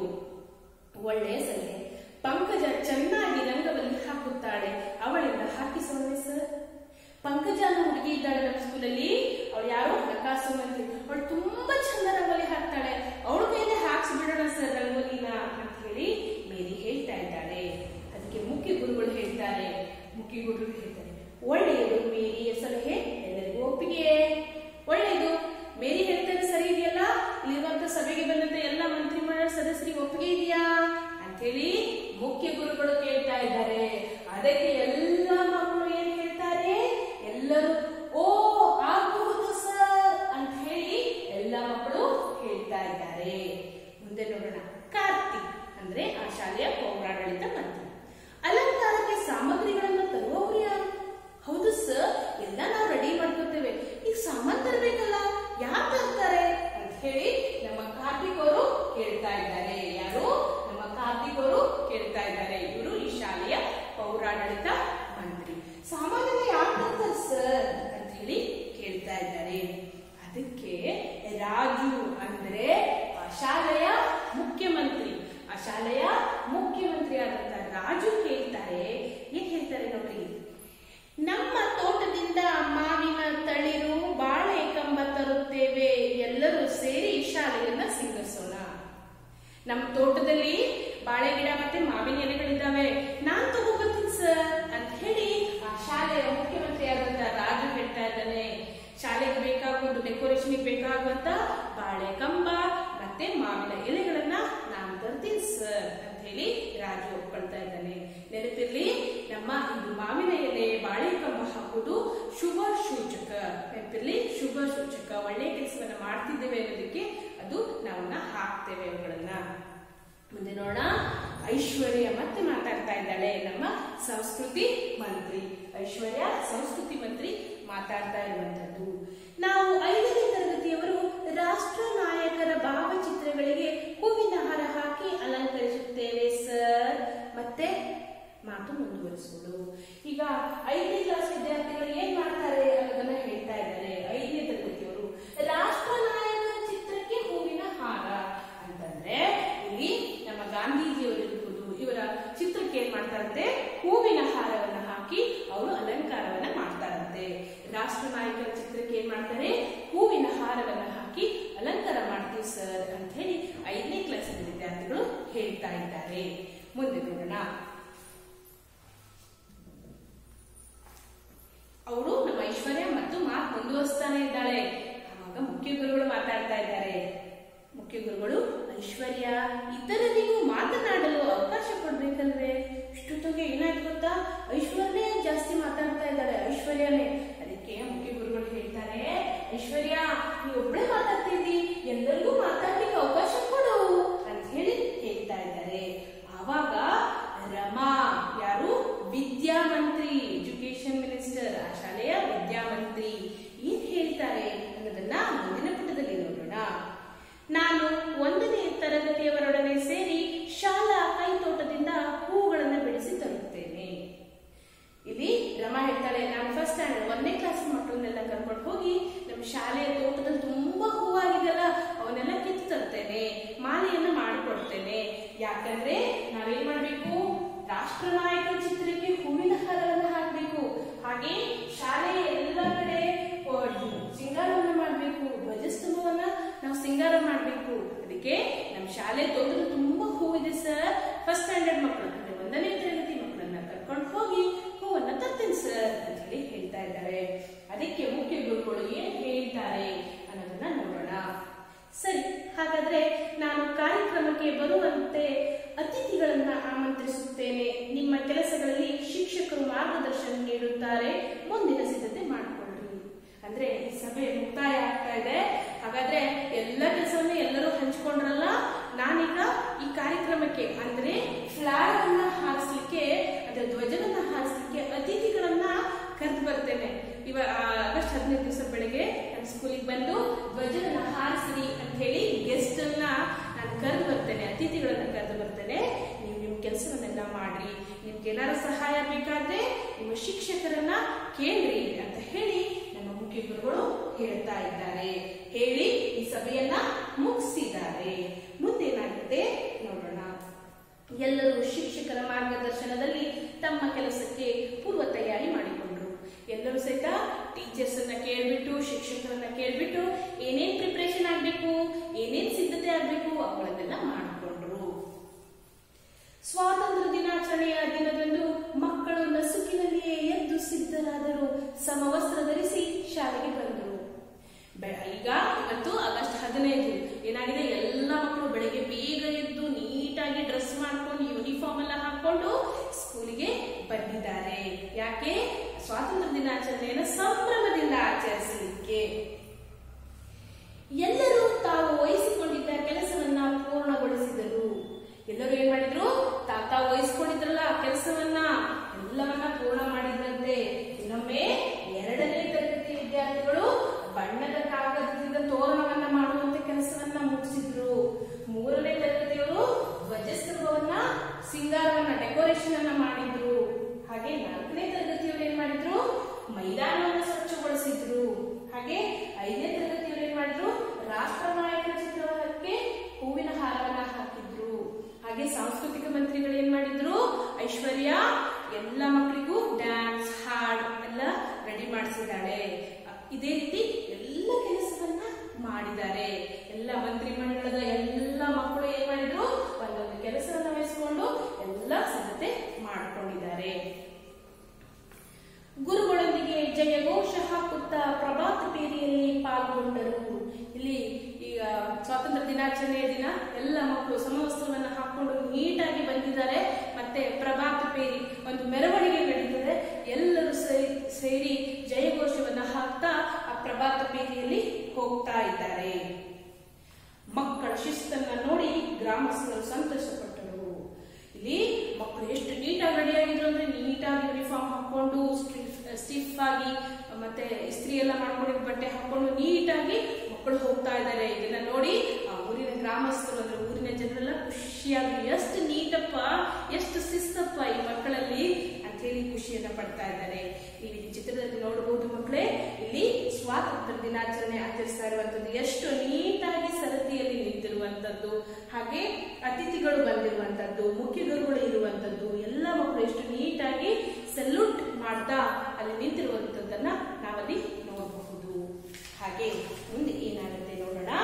ಒಳ್ಳೆಯ ಸಲಹೆ ಪಂಕಜ ಚೆನ್ನಾಗಿ ರಂಗವಲ್ಲಿ ಹಾಕುತ್ತಾಳೆ ಅವಳಿಂದ ಹಾಕಿಸೋಣ ಸರ್ ಪಂಕಜ ಅನ್ನೋ ಹುಡುಗಿ ಇದ್ದಾಳೆ ನಮ್ಮ ಸ್ಕೂಲಲ್ಲಿ ಅವಳು ಯಾರು ಹಣಕಾಸು ಮಂತ್ರಿ ಅವಳು ತುಂಬಾ ಚಂದ ರಂಗೋಲಿ ಹಾಕ್ತಾಳೆ ಅವಳ ಕೈಲೇ ಹಾಕ್ಸ್ಬಿಡೋಣ ಸರ್ ರಂಗೋಲಿನ ಅಂತ ಹೇಳಿ ಮೇರಿ ಹೇಳ್ತಾ ಇದ್ದಾಳೆ ಅದಕ್ಕೆ ಮುಖ್ಯ ಗುರುಗಳು ಹೇಳ್ತಾರೆ ಮುಖ್ಯ ಗುರುಗಳು ಹೇಳ್ತಾರೆ ಒಳ್ಳೆಯದು ಮೇರಿಯ ಸಲಹೆ ಎಲ್ಲರಿಗೂ ಒಪ್ಪಿಗೆ ಒಳ್ಳೆಯದು ಮೇರಿ ಹೇಳ್ತಾರೆ ಸರಿ ಇದೆಯಲ್ಲ ಇಲ್ಲಿರುವಂತ ಸಭೆಗೆ ಬಂದಂತ ಎಲ್ಲ ಮಂತ್ರಿಮಂಡಲ ಸದಸ್ಯರಿಗೆ ಒಪ್ಪಿಗೆ ಇದೆಯಾ ಅಂತ ಹೇಳಿ ಮುಖ್ಯ ಗುರುಗಳು ಕೇಳ್ತಾ ಇದ್ದಾರೆ ಅದಕ್ಕೆ ಎಲ್ಲ ಮಕ್ಕಳು ಏನ್ ಹೇಳ್ತಾರೆ ಎಲ್ಲರೂ ಓ ಆಗಬಹುದು ಸರ್ ಅಂತ ಹೇಳಿ ಎಲ್ಲ ಮಕ್ಕಳು ಹೇಳ್ತಾ ಇದ್ದಾರೆ ಮುಂದೆ ನೋಡೋಣ ಕಾರ್ತಿಕ್ ಅಂದ್ರೆ ಆ ಶಾಲೆಯ ಪೌರಾಡಳಿತ ಮಂತ್ರಿ ಅಲಂಕಾರಕ್ಕೆ ಸಾಮಗ್ರಿಗಳನ್ನು ತರುವವರು ಯಾರು ಹೌದು ಸರ್ ಎಲ್ಲ ನಾವು ರೆಡಿ ಮಾಡ್ಕೋತೇವೆ ಈಗ ಸಾಮಾನ್ ತರಬೇಕಲ್ಲ ಯಾರು ತರ್ತಾರೆ ಅಂತ ಹೇಳಿ ನಮ್ಮ ಕಾರ್ತಿಕ್ ಅವರು ಕೇಳ್ತಾ ಇದ್ದಾರೆ ಯಾರು ನಮ್ಮ ಕಾರ್ತಿಕ್ ಅವರು ಕೇಳ್ತಾ ಇದ್ದಾರೆ ಇವರು ಈ ಶಾಲೆಯ ಪೌರಾಡಳಿತ ಮಂತ್ರಿ ಸಾಮಾನ್ಯನ ಯಾರು ತರ್ತಾರೆ ಸರ್ ಅಂತ ಹೇಳಿ ಕೇಳ್ತಾ ಇದ್ದಾರೆ ಅದಕ್ಕೆ ರಾಜು ಅಂದ್ರೆ ಆ ಶಾಲೆಯ ಮುಖ್ಯಮಂತ್ರಿ ಆ ಶಾಲೆಯ ಮುಖ್ಯಮಂತ್ರಿ ಆದಂತ ರಾಜು ಹೇಳ್ತಾರೆ ಏನ್ ಹೇಳ್ತಾರೆ ನೋಡ್ರಿ ನಮ್ಮ ತೋಟದಿಂದ ಮಾವಿನ ತಳಿರು ಬಾಳೆ ಕಂಬ ತರುತ್ತೇವೆ ಎಲ್ಲರೂ ಸೇರಿ ಶಾಲೆಯನ್ನ ಸಿಂಗರಿಸೋಣ ನಮ್ಮ ತೋಟದಲ್ಲಿ ಬಾಳೆ ಗಿಡ ಮತ್ತೆ ಮಾವಿನ ಎಲೆಗಳಿದ್ದಾವೆ ನಾನ್ ತಗೋಬರ್ತೀನಿ ಸರ್ ಅಂತ ಹೇಳಿ ಆ ಶಾಲೆಯ ಮುಖ್ಯಮಂತ್ರಿ ಆದಂತ ರಾಜು ಹೇಳ್ತಾ ಇದ್ದಾನೆ ಶಾಲೆಗೆ ಬೇಕಾಗುವುದು ಡೆಕೋರೇಷನ್ ಬೇಕಾಗುವಂತ ಬಾಳೆ ಕಂಬ ಮತ್ತೆ ಮಾವಿನ ಎಲೆಗಳನ್ನ ನಾನು ತರ್ತೀನಿ ಸರ್ ಅಂತ ಹೇಳಿ ರಾಜು ಒಪ್ಕೊಳ್ತಾ ಇದ್ದಾನೆ ನೆನಪಿರ್ಲಿ ನಮ್ಮ ಇದು ಮಾವಿನ ಎಲೆ ಬಾಳೆ ಕಂಬ ಹಾಕುವುದು ಶುಭ ಸೂಚಕ ನೆನಪಿರ್ಲಿ ಶುಭ ಸೂಚಕ ಒಳ್ಳೆ ಕೆಲಸವನ್ನ ಮಾಡ್ತಿದ್ದೇವೆ ಅನ್ನೋದಕ್ಕೆ ಅದು ನಾವನ್ನ ಹಾಕ್ತೇವೆ ಅವುಗಳನ್ನ ಮುಂದೆ ನೋಡೋಣ ಐಶ್ವರ್ಯ ಮತ್ತೆ ಮಾತಾಡ್ತಾ ಇದ್ದಾಳೆ ನಮ್ಮ ಸಂಸ್ಕೃತಿ ಮಂತ್ರಿ ಐಶ್ವರ್ಯ ಸಂಸ್ಕೃತಿ ಮಂತ್ರಿ ಮಾತಾಡ್ತಾ ಇರುವಂತದ್ದು ನಾವು ಐದನೇ ತರಗತಿಯವರು ರಾಷ್ಟ್ರ ನಾಯಕರ ಭಾವಚಿತ್ರಗಳಿಗೆ ಹೂವಿನ ಹಾರ ಹಾಕಿ ಅಲಂಕರಿಸುತ್ತೇವೆ ಸರ್ ಮತ್ತೆ ಮಾತು ಮುಂದುವರಿಸುವುದು ಈಗ ಐದನೇ ಕ್ಲಾಸ್ ವಿದ್ಯಾರ್ಥಿಗಳು ಏನ್ ಮಾಡ್ತಾರೆ ಅನ್ನೋದನ್ನ ಹೇಳ್ತಾ ಇದ್ದಾರೆ ಐದನೇ ತರಗತಿಯವರು ರಾಷ್ಟ್ರ ನಾಯಕರ ಚಿತ್ರಕ್ಕೆ ಹೂವಿನ ಹಾರ ಅಂತಂದ್ರೆ ಇಲ್ಲಿ ನಮ್ಮ ಗಾಂಧೀಜಿಯವರು ಇರ್ಬೋದು ಇವರ ಚಿತ್ರಕ್ಕೆ ಏನ್ ಮಾಡ್ತಾರಂತೆ ಹೂವಿನ ಹಾರವನ್ನ ಹಾಕಿ ಅವರು ಅಲಂಕಾರವನ್ನ ಮಾಡ್ತಾರಂತೆ ರಾಷ್ಟ್ರ ನಾಯಕರ ಚಿತ್ರಕ್ಕೆ ಏನ್ ಮಾಡ್ತಾರೆ ಹೂವಿನ ಹಾರವನ್ನ ಹಾಕಿ ಅಲಂಕಾರ ಮಾಡ್ತೀವಿ ಸರ್ ಅಂತ ಹೇಳಿ ಐದನೇ ಕ್ಲಾಸಿನ ವಿದ್ಯಾರ್ಥಿಗಳು ಹೇಳ್ತಾ ಇದ್ದಾರೆ ಮುಂದೆ ನೋಡೋಣ ಅವಳು ನಮ್ಮ ಐಶ್ವರ್ಯ ಮತ್ತು ಮಾತು ಮುಂದುವರಿಸ್ತಾನೆ ಇದ್ದಾಳೆ ಆವಾಗ ಮುಖ್ಯ ಗುರುಗಳು ಮಾತಾಡ್ತಾ ಇದ್ದಾರೆ ಮುಖ್ಯ ಗುರುಗಳು ಐಶ್ವರ್ಯ ಇತರರಿಗೂ ಮಾತನಾಡಲು ಅವಕಾಶ ಕೊಡ್ಬೇಕಲ್ವೇ ಇಷ್ಟೊತ್ತಿಗೆ ಏನಾಯ್ತು ಗೊತ್ತಾ ಐಶ್ವರ್ಯ ಜಾಸ್ತಿ ಮಾತಾಡ್ತಾ ಇದ್ದಾಳೆ ಐಶ್ವರ್ಯನೇ ಅದಕ್ಕೆ ಮುಖ್ಯ ಗುರುಗಳು ಹೇಳ್ತಾರೆ ಐಶ್ವರ್ಯ ನೀವು ಒಬ್ಬಳೇ ಮಾತಾಡ್ತಿದ್ದಿ ಎಲ್ಲರಿಗೂ ಮಾತಾಡ್ಲಿಕ್ಕೆ ಅವಕಾಶ ಕೊಡು ಅಂತ ಹೇಳಿ ಹೇಳ್ತಾ ಇದ್ದಾರೆ ಆವಾಗ ರಮಾ ಯಾರು ವಿದ್ಯಾಮಂತ್ರಿ ಎಜುಕೇಶನ್ ಮಿನಿಸ್ಟರ್ ಆ ಶಾಲೆಯ ವಿದ್ಯಾಮಂತ್ರಿ ಏನ್ ಹೇಳ್ತಾರೆ ಅನ್ನೋದನ್ನ ಮುಂದಿನ ಪುಟದಲ್ಲಿ ನೋಡೋಣ ನಾನು ಒಂದನೇ ತರಗತಿಯವರೊಡನೆ ಸೇರಿ ಶಾಲಾ ಕೈತೋಟದಿಂದ ಹೂಗಳನ್ನು ಬೆಳೆಸಿ ತರುತ್ತೇನೆ ಇಲ್ಲಿ ರಮಾ ಹೇಳ್ತಾಳೆ ನಾನು ಫಸ್ಟ್ ಸ್ಟ್ಯಾಂಡರ್ಡ್ ಒಂದನೇ ಕ್ಲಾಸ್ ಮಕ್ಕಳನ್ನೆಲ್ಲ ಕರ್ಕೊಂಡು ಹೋಗಿ ನಮ್ಮ ಶಾಲೆಯ ತೋಟದಲ್ಲಿ ತುಂಬಾ ಹೂವಾಗಿದೆಯಲ್ಲ ಅವನ್ನೆಲ್ಲ ಕಿತ್ತು ತರ್ತೇನೆ ಮಾಲೆಯನ್ನ ಮಾಡಿಕೊಡ್ತೇನೆ ಯಾಕಂದ್ರೆ ನಾವೇನ್ ಮಾಡ್ಬೇಕು ರಾಷ್ಟ್ರ ನಾಯಕರ ಚಿತ್ರಕ್ಕೆ ಹೂವಿನ ಹಾರವನ್ನು ಹಾಕ್ಬೇಕು ಹಾಗೆ ಶಾಲೆಯ ಎಲ್ಲ ಕಡೆ ಆ, ಸಿಂಗಾರವನ್ನ ಮಾಡ್ಬೇಕು ಧ್ವಜಸ್ತಂಭವನ್ನ ನಾವು ಸಿಂಗಾರ ಮಾಡ್ಬೇಕು ಅದಕ್ಕೆ ನಮ್ಮ ಶಾಲೆ ತೋಟದಲ್ಲಿ ತುಂಬಾ ಹೂವಿದೆ ಸರ್ ಫಸ್ಟ್ ಸ್ಟ್ಯಾಂಡರ್ಡ್ ಮಕ್ಕಳು ಅಂದ್ರೆ ಒಂದನೇ ತರಗತಿ ಮಕ್ಕಳನ್ನ ಕರ್ಕೊಂಡು ಹೋಗಿ ಹೂವನ್ನ ತರ್ತೇನೆ ಸರ್ ಅಂತ ಹೇಳಿ ಹೇಳ್ತಾ ಇದ್ದಾರೆ ಅದಕ್ಕೆ ಮುಖ್ಯ ಗುರುಗಳು ಏನ್ ಹೇಳ್ತಾರೆ ಅನ್ನೋದನ್ನ ನೋಡೋಣ ಸರಿ ಹಾಗಾದ್ರೆ ನಾನು ಕಾರ್ಯಕ್ರಮಕ್ಕೆ ಬರುವಂತೆ ಅತಿಥಿಗಳನ್ನ ಆಮಂತ್ರಿಸುತ್ತೇನೆ ನಿಮ್ಮ ಕೆಲಸಗಳಲ್ಲಿ ಶಿಕ್ಷಕರು ಮಾರ್ಗದರ್ಶನ ನೀಡುತ್ತಾರೆ ಮುಂದಿನ ಸಿದ್ಧತೆ ಮಾಡಿಕೊಳ್ಳಿ ಅಂದ್ರೆ ಈ ಸಭೆ ಮುಕ್ತಾಯ ಆಗ್ತಾ ಇದೆ ಹಾಗಾದ್ರೆ ಎಲ್ಲ ಕೆಲಸವನ್ನು ಎಲ್ಲರೂ ಹಂಚಿಕೊಂಡ್ರಲ್ಲ ನಾನೀಗ ಈ ಕಾರ್ಯಕ್ರಮಕ್ಕೆ ಅಂದ್ರೆ ಫ್ಲಾಗ್ ಅನ್ನ ಹಾರಿಸ್ಲಿಕ್ಕೆ ಅದೇ ಧ್ವಜವನ್ನ ಹಾರಿಸ್ಲಿಕ್ಕೆ ಅತಿಥಿಗಳನ್ನ ಕರೆದು ಬರ್ತೇನೆ ಇವ ಆ, ಆಗಸ್ಟ್ ಹದಿನೈದು ದಿವಸ ಬೆಳಗ್ಗೆ ನನ್ನ ಸ್ಕೂಲಿಗೆ ಬಂದು ಧ್ವಜವನ್ನ ಹಾರಿಸ್ರಿ ಅಂತ ಹೇಳಿ ಗೆಸ್ಟ್ ಅನ್ನ ನಾನು ಕರೆದು ಬರ್ತೇನೆ ಅತಿಥಿಗಳನ್ನ ಕರೆದು ಬರ್ತೇನೆ ನೀವು ನಿಮ್ಮ ಕೆಲಸವನ್ನೆಲ್ಲ ಮಾಡ್ರಿ ನಿಮ್ಗೆ ಏನಾರ ಸಹಾಯ ಬೇಕಾದ್ರೆ ನಿಮ್ಮ ಶಿಕ್ಷಕರನ್ನ ಕೇಳ್ರಿ ಅಂತ ಹೇಳಿ ನಮ್ಮ ಮುಖ್ಯ ಗುರುಗಳು ಹೇಳ್ತಾ ಇದ್ದಾರೆ ಹೇಳಿ ಈ ಸಭೆಯನ್ನ ಮುಗಿಸಿದ್ದಾರೆ ಮುಂದೇನಾಗುತ್ತೆ ನೋಡೋಣ ಎಲ್ಲರೂ ಶಿಕ್ಷಕರ ಮಾರ್ಗದರ್ಶನದಲ್ಲಿ ತಮ್ಮ ಕೆಲಸಕ್ಕೆ ಪೂರ್ವ ತಯಾರಿ ಮಾಡಿಕೊಂಡ್ರು ಎಲ್ಲರೂ ಸಹಿತ ಟೀಚರ್ಸ್ ಅನ್ನ ಕೇಳ್ಬಿಟ್ಟು ಶಿಕ್ಷಕರನ್ನ ಕೇಳ್ಬಿಟ್ಟು ಏನೇನ್ ಪ್ರಿಪರೇಷನ್ ಆಗ್ಬೇಕು ಏನೇನ್ ಸಿದ್ಧತೆ ಆಗ್ಬೇಕು ಅವುಗಳನ್ನೆಲ್ಲ ಮಾಡಿಕೊಂಡ್ರು ಸ್ವಾತಂತ್ರ್ಯ ದಿನಾಚರಣೆಯ ದಿನದಂದು ಮಕ್ಕಳು ನಸುಕಿನಲ್ಲಿಯೇ ಎದ್ದು ಸಿದ್ಧರಾದರು ಸಮವಸ್ತ್ರ ಧರಿಸಿ ಶಾಲೆಗೆ ಬಂದರು ಬೆ- ಈಗ ಇವತ್ತು ಆಗಸ್ಟ್ ಹದಿನೈದು ಏನಾಗಿದೆ ಎಲ್ಲ ಮಕ್ಕಳು ಬೆಳಿಗ್ಗೆ ಬೇಗ ಎದ್ದು ನೀಟಾಗಿ ಡ್ರೆಸ್ ಮಾಡ್ಕೊಂಡು ಯೂನಿಫಾರ್ಮ್ ಎಲ್ಲ ಹಾಕೊಂಡು ಸ್ಕೂಲಿಗೆ ಬಂದಿದ್ದಾರೆ ಯಾಕೆ ಸ್ವಾತಂತ್ರ್ಯ ದಿನಾಚರಣೆಯನ್ನು ಸಂಭ್ರಮದಿಂದ ಆಚರಿಸಲಿಕ್ಕೆ ಎಲ್ಲರೂ ತಾವು ವಹಿಸಿಕೊಂಡಿದ್ದ ಕೆಲಸವನ್ನ ಪೂರ್ಣಗೊಳಿಸಿದರು ಎಲ್ಲರೂ ಏನ್ ಮಾಡಿದ್ರು ತಾವು ತಾವು ವಹಿಸಿಕೊಂಡಿದ್ರಲ್ಲ ಆ ಕೆಲಸವನ್ನ ಎಲ್ಲವನ್ನ ಪೂರ್ಣ ಮಾಡಿದ್ರಂತೆ ಇನ್ನೊಮ್ಮೆ ಎರಡನೇ ತರಗತಿ ವಿದ್ಯಾರ್ಥಿಗಳು ಬಣ್ಣದ ಕಾಗದದಿಂದ ತೋರಣವನ್ನ ಮಾಡುವಂತ ಕೆಲಸವನ್ನ ಮುಗಿಸಿದ್ರು ಮೂರನೇ ತರಗತಿಯವರು ಧ್ವಜಸ್ತಂಭವನ್ನ ಸಿಂಗಾರವನ್ನ ಡೆಕೋರೇಷನ್ ಅನ್ನ ಮಾಡಿದ್ರು ಹಾಗೆ ನಾಲ್ಕನೇ ತರಗತಿಯವರು ಏನ್ ಮಾಡಿದ್ರು ಮೈದಾನವನ್ನು ಸ್ವಚ್ಛಗೊಳಿಸಿದ್ರು ಹಾಗೆ ಐದನೇ ತರಗತಿಯವರು ಏನ್ ಮಾಡಿದ್ರು ರಾಷ್ಟ್ರ ನಾಯಕರ ಚಿತ್ರಕ್ಕೆ ಹೂವಿನ ಹಾರವನ್ನ ಹಾಕಿದ್ರು ಹಾಗೆ ಸಾಂಸ್ಕೃತಿಕ ಮಂತ್ರಿಗಳು ಏನ್ ಮಾಡಿದ್ರು ಐಶ್ವರ್ಯ ಎಲ್ಲ ಮಕ್ಕಳಿಗೂ ಡ್ಯಾನ್ಸ್ ಹಾಡ್ ಎಲ್ಲ ರೆಡಿ ಮಾಡಿಸಿದ್ದಾಳೆ ಇದೇ ರೀತಿ ಎಲ್ಲ ಕೆಲಸವನ್ನ ಮಾಡಿದ್ದಾರೆ ಎಲ್ಲ ಮಂತ್ರಿ ಮಂಡಲದ ಎಲ್ಲ ಮಕ್ಕಳು ಏನ್ ಮಾಡಿದ್ರು ಒಂದೊಂದು ಕೆಲಸವನ್ನ ವಹಿಸಿಕೊಂಡು ಎಲ್ಲ ಸಿದ್ಧತೆ ಮಾಡ್ಕೊಂಡಿದ್ದಾರೆ ಗುರುಗಳೊಂದಿಗೆ ಜಯಘೋಷ ಹಾಕುತ್ತಾ ಪ್ರಭಾತ ಪೇರಿಯಲ್ಲಿ ಪಾಲ್ಗೊಂಡರು ಇಲ್ಲಿ ಈಗ ಸ್ವಾತಂತ್ರ್ಯ ದಿನಾಚರಣೆಯ ದಿನ ಎಲ್ಲ ಮಕ್ಕಳು ಸಮವಸ್ತ್ರವನ್ನ ಹಾಕೊಂಡು ನೀಟಾಗಿ ಬಂದಿದ್ದಾರೆ ಮತ್ತೆ ಪ್ರಭಾತ ಪೇರಿ ಬೀದಿಯಲ್ಲಿ ಹೋಗ್ತಾ ಇದ್ದಾರೆ ಮಕ್ಕಳ ಶಿಸ್ತನ್ನ ನೋಡಿ ಗ್ರಾಮಸ್ಥರು ಸಂತೋಷಪಟ್ಟರು ಇಲ್ಲಿ ಮಕ್ಕಳು ಎಷ್ಟು ನೀಟಾಗಿ ರೆಡಿ ಆಗಿದ್ರು ಅಂದ್ರೆ ನೀಟಾಗಿ ಯೂನಿಫಾರ್ಮ್ ಹಾಕೊಂಡು ಸ್ಟಿಫ್ ಆಗಿ ಮತ್ತೆ ಇಸ್ತ್ರಿ ಎಲ್ಲ ಮಾಡ್ಕೊಂಡಿದ್ದ ಬಟ್ಟೆ ಹಾಕೊಂಡು ನೀಟಾಗಿ ಮಕ್ಕಳು ಹೋಗ್ತಾ ಇದ್ದಾರೆ ಇದನ್ನ ನೋಡಿ ಆ ಊರಿನ ಗ್ರಾಮಸ್ಥರು ಅಂದ್ರೆ ಊರಿನ ಜನರೆಲ್ಲ ಖುಷಿಯಾಗಿ ಎಷ್ಟು ನೀಟಪ್ಪ ಎಷ್ಟು ಶಿಸ್ತಪ್ಪ ಈ ಮಕ್ಕಳಲ್ಲಿ ಅಂತ ಹೇಳಿ ಖುಷಿಯನ್ನ ಪಡ್ತಾ ಇದ್ದಾರೆ ನೀವು ಈ ಚಿತ್ರದಲ್ಲಿ ನೋಡಬಹುದು ಮಕ್ಕಳೇ ಇಲ್ಲಿ ಸ್ವಾತಂತ್ರ್ಯ ದಿನಾಚರಣೆ ಆಚರಿಸ್ತಾ ಇರುವಂತದ್ದು ಎಷ್ಟು ನೀಟಾಗಿ ಸರತಿಯಲ್ಲಿ ನಿಂತಿರುವಂತದ್ದು ಹಾಗೆ ಅತಿಥಿಗಳು ಬಂದಿರುವಂತದ್ದು ಮುಖ್ಯ ಗುರುಗಳು ಇರುವಂತದ್ದು ಎಲ್ಲ ಮಕ್ಕಳು ಎಷ್ಟು ನೀಟಾಗಿ ಸೆಲ್ಯೂಟ್ ಮಾಡ್ತಾ ಅಲ್ಲಿ ನಿಂತಿರುವಂತದ್ದನ್ನ ನಾವಲ್ಲಿ ನೋಡಬಹುದು ಹಾಗೆ ಮುಂದೆ ಏನಾಗುತ್ತೆ ನೋಡೋಣ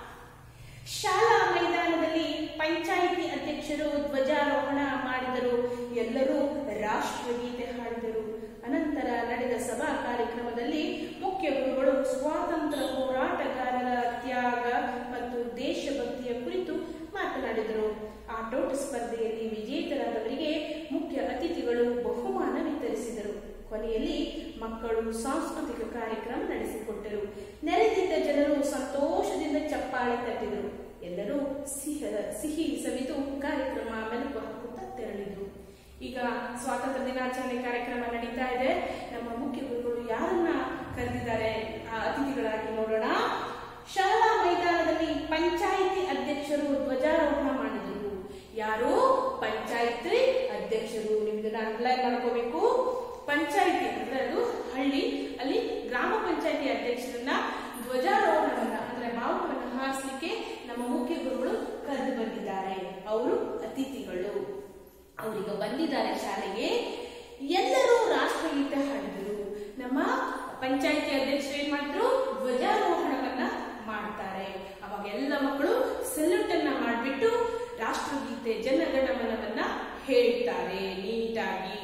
ಶಾಲಾ ಮೈದಾನದಲ್ಲಿ ಪಂಚಾಯಿತಿ ಅಧ್ಯಕ್ಷರು ಧ್ವಜಾರೋಹಣ ಮಾಡಿದರು ಎಲ್ಲರೂ ರಾಷ್ಟ್ರಗೀತೆ ಹಾಡಿದರು ಅನಂತರ ನಡೆದ ಸಭಾ ಕಾರ್ಯಕ್ರಮದಲ್ಲಿ ಮುಖ್ಯ ಗುರುಗಳು ಸ್ವಾತಂತ್ರ್ಯ ಹೋರಾಟಗಾರರ ತ್ಯಾಗ ಮತ್ತು ದೇಶಭಕ್ತಿಯ ಕುರಿತು ಮಾತನಾಡಿದರು ಆಟೋಟ ಸ್ಪರ್ಧೆಯಲ್ಲಿ ವಿಜೇತರಾದವರಿಗೆ ಮುಖ್ಯ ಅತಿಥಿಗಳು ಬಹುಮಾನ ವಿತರಿಸಿದರು ಕೊನೆಯಲ್ಲಿ ಮಕ್ಕಳು ಸಾಂಸ್ಕೃತಿಕ ಕಾರ್ಯಕ್ರಮ ನಡೆಸಿಕೊಟ್ಟರು ನೆರೆದಿದ್ದ ಜನರು ಸಂತೋಷದಿಂದ ಚಪ್ಪಾಳೆ ತಟ್ಟಿದರು ಎಲ್ಲರೂ ಸಿಹಿ ಸಿಹಿ ಸವಿದು ಕಾರ್ಯಕ್ರಮ ಮೆಲುಕು ಹಾಕುತ್ತಾ ತೆರಳಿದ್ರು ಈಗ ಸ್ವಾತಂತ್ರ್ಯ ದಿನಾಚರಣೆ ಕಾರ್ಯಕ್ರಮ ನಡೀತಾ ಇದೆ ನಮ್ಮ ಮುಖ್ಯ ಗುರುಗಳು ಯಾರನ್ನ ಕರೆದಿದ್ದಾರೆ ಆ ಅತಿಥಿಗಳಾಗಿ ನೋಡೋಣ ಶಾಲಾ ಮೈದಾನದಲ್ಲಿ ಪಂಚಾಯಿತಿ ಅಧ್ಯಕ್ಷರು ಧ್ವಜಾರೋಹಣ ಮಾಡಿದರು ಯಾರು ಪಂಚಾಯಿತಿ ಅಧ್ಯಕ್ಷರು ನಿಮ್ಗೆ ಅಂಡರ್ಲೈನ್ ಮಾಡ್ಕೋಬೇಕು ಪಂಚಾಯಿತಿ ಅಂದ್ರೆ ಅದು ಹಳ್ಳಿ ಅಲ್ಲಿ ಗ್ರಾಮ ಪಂಚಾಯಿತಿ ಅಧ್ಯಕ್ಷರನ್ನ ಧ್ವಜಾರೋಹಣವನ್ನ ಅಂದ್ರೆ ಬಾವುಟವನ್ನು ಹಾರಿಸಲಿಕ್ಕೆ ನಮ್ಮ ಮುಖ್ಯ ಗುರುಗಳು ಕರೆದು ಬಂದಿದ್ದಾರೆ ಅವರು ಅತಿಥಿಗಳು ಅವರಿಗೆ ಬಂದಿದ್ದಾರೆ ಶಾಲೆಗೆ ಎಲ್ಲರೂ ರಾಷ್ಟ್ರಗೀತೆ ಹಾಡಿದರು ನಮ್ಮ ಪಂಚಾಯಿತಿ ಅಧ್ಯಕ್ಷರು ಏನ್ ಮಾಡಿದ್ರು ಧ್ವಜಾರೋಹಣವನ್ನ ಮಾಡ್ತಾರೆ ಅವಾಗ ಎಲ್ಲ ಮಕ್ಕಳು ಸೆಲ್ಯೂಟ್ ಅನ್ನ ಮಾಡಿಬಿಟ್ಟು ರಾಷ್ಟ್ರಗೀತೆ ಜನಗಣಮನವನ್ನ ಹೇಳ್ತಾರೆ ನೀಟಾಗಿ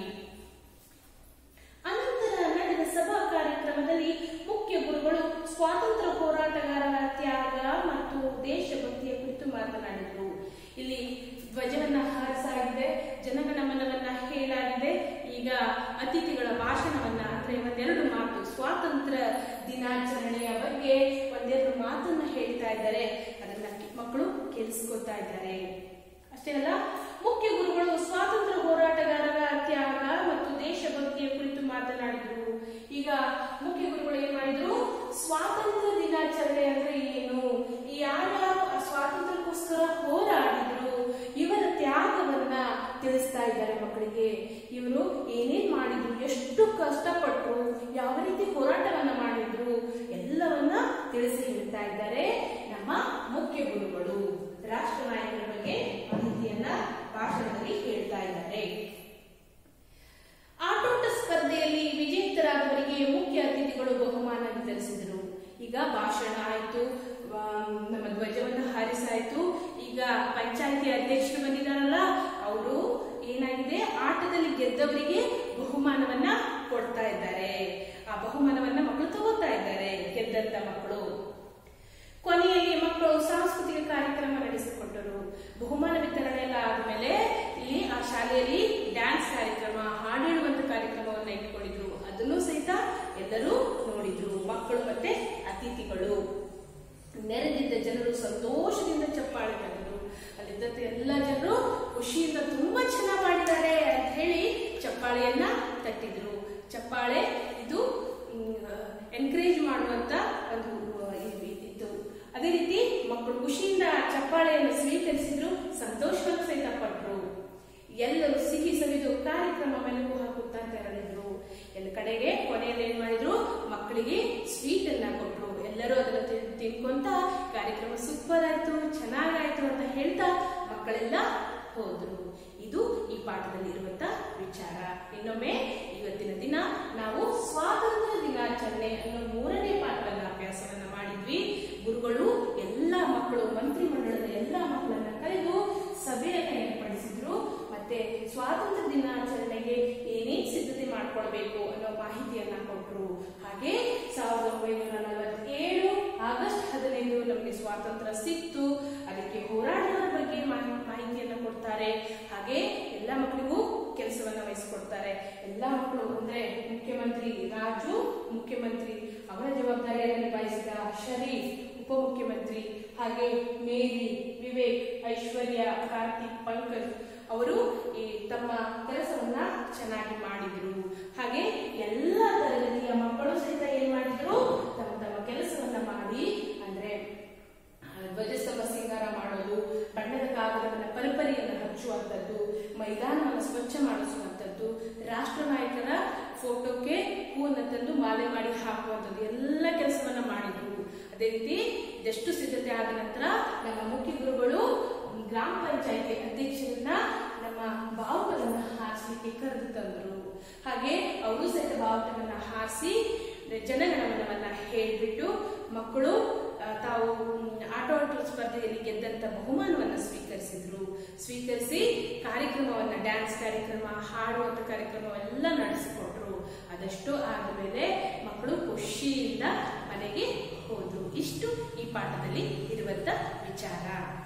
ಅನಂತರ ನಡೆದ ಸಭಾ ಕಾರ್ಯಕ್ರಮದಲ್ಲಿ ಮುಖ್ಯ ಗುರುಗಳು ಸ್ವಾತಂತ್ರ್ಯ ಹೋರಾಟಗಾರರ ತ್ಯಾಗ ಮತ್ತು ದೇಶಭಕ್ತಿಯ ಕುರಿತು ಮಾತನಾಡಿದರು ಇಲ್ಲಿ ಧ್ವಜವನ್ನ ಹಾರಿಸಾಗಿದೆ ಜನಗಣಮನವನ್ನ ಹೇಳಾಗಿದೆ ಈಗ ಅತಿಥಿಗಳ ಭಾಷಣವನ್ನ ಅಂದ್ರೆ ಒಂದೆರಡು ಮಾತು ಸ್ವಾತಂತ್ರ್ಯ ದಿನಾಚರಣೆಯ ಬಗ್ಗೆ ಒಂದೆರಡು ಮಾತನ್ನ ಹೇಳ್ತಾ ಇದ್ದಾರೆ ಅದನ್ನ ಮಕ್ಕಳು ಕೇಳಿಸ್ಕೊತಾ ಇದ್ದಾರೆ ಅಷ್ಟೇ ಅಲ್ಲ ಮುಖ್ಯ ಗುರುಗಳು ಸ್ವಾತಂತ್ರ್ಯ ಹೋರಾಟಗಾರರ ತ್ಯಾಗ ಮತ್ತು ದೇಶಭಕ್ತಿಯ ಕುರಿತು ಮಾತನಾಡಿದ್ರು ಈಗ ಮುಖ್ಯ ಗುರುಗಳು ಏನ್ ಮಾಡಿದ್ರು ಸ್ವಾತಂತ್ರ್ಯ ದಿನಾಚರಣೆ ಅಂದ್ರೆ ಏನು ಯಾರ್ಯಾರು ಆ ಸ್ವಾತಂತ್ರ್ಯಕ್ಕೋಸ್ಕರ ಹೋರಾಡಿದ್ರು ಇವರ ತ್ಯಾಗವನ್ನ ತಿಳಿಸ್ತಾ ಇದ್ದಾರೆ ಮಕ್ಕಳಿಗೆ ಇವರು ಏನೇನ್ ಮಾಡಿದ್ರು ಎಷ್ಟು ಕಷ್ಟಪಟ್ರು ಯಾವ ರೀತಿ ಹೋರಾಟವನ್ನ ಮಾಡಿದ್ರು ಎಲ್ಲವನ್ನ ತಿಳಿಸಿ ಹೇಳ್ತಾ ಇದ್ದಾರೆ ನಮ್ಮ ಮುಖ್ಯ ಗುರುಗಳು ರಾಷ್ಟ್ರ ನಾಯಕರ ಬಗ್ಗೆ ಮಾಹಿತಿಯನ್ನ ಭಾಷಣದಲ್ಲಿ ಹೇಳ್ತಾ ಇದ್ದಾರೆ ಆಟೋಟ ಸ್ಪರ್ಧೆಯಲ್ಲಿ ವಿಜೇತರಾದವರಿಗೆ ಮುಖ್ಯ ಅತಿಥಿಗಳು ಬಹುಮಾನ ವಿತರಿಸಿದರು ಈಗ ಭಾಷಣ ಆಯ್ತು ಆ, ನಮ್ಮ ಧ್ವಜವನ್ನು ಹಾರಿಸಾಯ್ತು ಈಗ ಪಂಚಾಯತಿ ಅಧ್ಯಕ್ಷರು ಬಂದಿದ್ದಾರಲ್ಲ ಅವರು ಏನಾಗಿದೆ ಆಟದಲ್ಲಿ ಗೆದ್ದವರಿಗೆ ಬಹುಮಾನವನ್ನ ಕೊಡ್ತಾ ಇದ್ದಾರೆ ಆ ಬಹುಮಾನವನ್ನ ಮಕ್ಕಳು ತಗೋತಾ ಇದ್ದಾರೆ ಗೆದ್ದಂತ ಮಕ್ಕಳು ಕೊನೆಯಲ್ಲಿ ಮಕ್ಕಳು ಸಾಂಸ್ಕೃತಿಕ ಕಾರ್ಯಕ್ರಮ ನಡೆಸಿಕೊಟ್ಟರು ಬಹುಮಾನ ವಿತರಣೆ ಎಲ್ಲ ಆದ್ಮೇಲೆ ಇಲ್ಲಿ ಆ ಶಾಲೆಯಲ್ಲಿ ಡ್ಯಾನ್ಸ್ ಕಾರ್ಯಕ್ರಮ ಹಾಡು ಹೇಳುವಂತ ಕಾರ್ಯಕ್ರಮವನ್ನ ಇಟ್ಕೊಂಡಿದ್ರು ಅದನ್ನು ಸಹಿತ ಎಲ್ಲರೂ ನೋಡಿದ್ರು ಮಕ್ಕಳು ಮತ್ತೆ ಅತಿಥಿಗಳು ನೆರೆದಿದ್ದ ಜನರು ಸಂತೋಷದಿಂದ ಚಪ್ಪಾಳೆ ತಟ್ಟಿದ್ರು ಅಲ್ಲಿದ್ದಂತ ಎಲ್ಲ ಜನರು ಖುಷಿಯಿಂದ ತುಂಬಾ ಚೆನ್ನಾಗಿ ಮಾಡಿದ್ದಾರೆ ಅಂತ ಹೇಳಿ ಚಪ್ಪಾಳೆಯನ್ನ ತಟ್ಟಿದ್ರು ಚಪ್ಪಾಳೆ ಇದು ಎನ್ಕರೇಜ್ ಮಾಡುವಂತ ಒಂದು ಆ, ಇ- ಇತ್ತು ಅದೇ ರೀತಿ ಮಕ್ಕಳು ಖುಷಿಯಿಂದ ಚಪ್ಪಾಳೆಯನ್ನು ಸ್ವೀಕರಿಸಿದ್ರು ಸಂತೋಷವನ್ನು ಸಹಿತ ಪಟ್ರು ಎಲ್ಲರೂ ಸಿಹಿ ಸವಿದು ಕಾರ್ಯಕ್ರಮ ಮೆಲುಕು ಹಾಕುತ್ತಾ ತೆರಳಿದ್ರು ಎಲ್ಲ ಕಡೆಗೆ ಕೊನೆಯಲ್ಲಿ ಏನ್ ಮಾಡಿದ್ರು ಮಕ್ಕಳಿಗೆ ಸ್ವೀಟ್ ಅನ್ನ ಕೊಟ್ರು ಎಲ್ಲರೂ ಅದನ್ನ ತಿನ್- ತಿನ್ಕೊಂತ ಕಾರ್ಯಕ್ರಮ ಸೂಪರ್ ಆಯ್ತು ಚೆನ್ನಾಗಾಯ್ತು ಅಂತ ಹೇಳ್ತಾ ಮಕ್ಕಳೆಲ್ಲ ಹೋದ್ರು ಇದು ಈ ಪಾಠದಲ್ಲಿ ಇರುವಂತ ವಿಚಾರ ಇನ್ನೊಮ್ಮೆ ಇವತ್ತಿನ ದಿನ ನಾವು ಸ್ವಾತಂತ್ರ್ಯ ದಿನಾಚರಣೆ ಅನ್ನೋ ಮೂರನೇ ಪಾಠವನ್ನ ಅಭ್ಯಾಸವನ್ನ ಮಾಡಿದ್ವಿ ಗುರುಗಳು ಎಲ್ಲ ಮಕ್ಕಳು ಮಂತ್ರಿ ಮಂಡಳದ ಎಲ್ಲ ಮಕ್ಕಳನ್ನ ಕರೆದು ಸಭೆಯನ್ನ ಏರ್ಪಡಿಸಿದ್ರು ಮತ್ತೆ ಸ್ವಾತಂತ್ರ್ಯ ದಿನಾಚರಣೆಗೆ ಏನೇನ್ ಸಿದ್ಧತೆ ಮಾಡ್ಕೊಳ್ಬೇಕು ಅನ್ನೋ ಮಾಹಿತಿಯನ್ನ ಕೊಟ್ರು ಹಾಗೆ ಸಾವಿರದ ಒಂಬೈನೂರ ನಲವತ್ತೇಳು ಆಗಸ್ಟ್ ಹದಿನೈದು ನಮಗೆ ಸ್ವಾತಂತ್ರ್ಯ ಸಿಕ್ತು ಅದಕ್ಕೆ ಹೋರಾಟದ ಬಗ್ಗೆ ಮಾಹಿ- ಮಾಹಿತಿಯನ್ನ ಕೊಡ್ತಾರೆ ಹಾಗೆ ಎಲ್ಲ ಮಕ್ಕಳಿಗೂ ಕೆಲಸವನ್ನ ವಹಿಸಿಕೊಡ್ತಾರೆ ಎಲ್ಲ ಮಕ್ಕಳು ಅಂದ್ರೆ ಮುಖ್ಯಮಂತ್ರಿ ರಾಜು ಮುಖ್ಯಮಂತ್ರಿ ಅವರ ಜವಾಬ್ದಾರಿಯನ್ನು ನಿಭಾಯಿಸಿದ ಶರೀಫ್ ಉಪಮುಖ್ಯಮಂತ್ರಿ ಹಾಗೆ ಮೇರಿ ವಿವೇಕ್ ಐಶ್ವರ್ಯ ಕಾರ್ತಿಕ್ ಪಂಕಜ್ ಅವರು ಈ ತಮ್ಮ ಕೆಲಸವನ್ನ ಚೆನ್ನಾಗಿ ಮಾಡಿದ್ರು ಹಾಗೆ ಎಲ್ಲ ತರಗತಿಯ ಮಕ್ಕಳು ಸಹಿತ ಏನ್ ಮಾಡಿದ್ರು ತಮ್ಮ ತಮ್ಮ ಕೆಲಸವನ್ನ ಮಾಡಿ ಅಂದ್ರೆ ಆ, ಧ್ವಜಸ್ತಂಭ ಸಿಂಗಾರ ಮಾಡೋದು ಬಣ್ಣದ ಕಾಗದವನ್ನ ಪರಿಪರಿಯನ್ನು ಹಚ್ಚುವಂಥದ್ದು ಮೈದಾನವನ್ನು ಸ್ವಚ್ಛ ಮಾಡಿಸುವಂಥದ್ದು ರಾಷ್ಟ್ರ ನಾಯಕರ ಫೋಟೋಕ್ಕೆ ಹೂವನ್ನು ತಂದು ಮಾಲೆ ಮಾಡಿ ಹಾಕುವಂಥದ್ದು ಎಲ್ಲ ಕೆಲಸವನ್ನ ಮಾಡಿದ್ರು ಅದೇ ರೀತಿ ಇದೆಷ್ಟು ಸಿದ್ಧತೆ ಆದ ನಂತರ ನಮ್ಮ ಮುಖ್ಯ ಗುರುಗಳು ಗ್ರಾಮ ಪಂಚಾಯತಿ ಅಧ್ಯಕ್ಷರನ್ನ ನಮ್ಮ ಬಾವುಟವನ್ನ ಹಾರಿಸಲಿಕ್ಕೆ ಕರೆದು ತಂದ್ರು ಹಾಗೆ ಅವರು ಸಹಿತ ಬಾವುಟವನ್ನ ಹಾರಿಸಿ ಜನಗಣಮನವನ್ನ ಹೇಳ್ಬಿಟ್ಟು ಮಕ್ಕಳು ಆ, ತಾವು ಮ್, ಆಟೋಟ ಸ್ಪರ್ಧೆಯಲ್ಲಿ ಗೆದ್ದಂತ ಬಹುಮಾನವನ್ನ ಸ್ವೀಕರಿಸಿದ್ರು ಸ್ವೀಕರಿಸಿ ಕಾರ್ಯಕ್ರಮವನ್ನ ಡ್ಯಾನ್ಸ್ ಕಾರ್ಯಕ್ರಮ ಹಾಡುವಂತ ಕಾರ್ಯಕ್ರಮವೆಲ್ಲ ನಡೆಸಿಕೊಟ್ರು ಅದಷ್ಟು ಆದಮೇಲೆ ಮಕ್ಕಳು ಖುಷಿಯಿಂದ ಮನೆಗೆ ಹೋದ್ರು ಇಷ್ಟು ಈ ಪಾಠದಲ್ಲಿ ಇರುವಂತ ವಿಚಾರ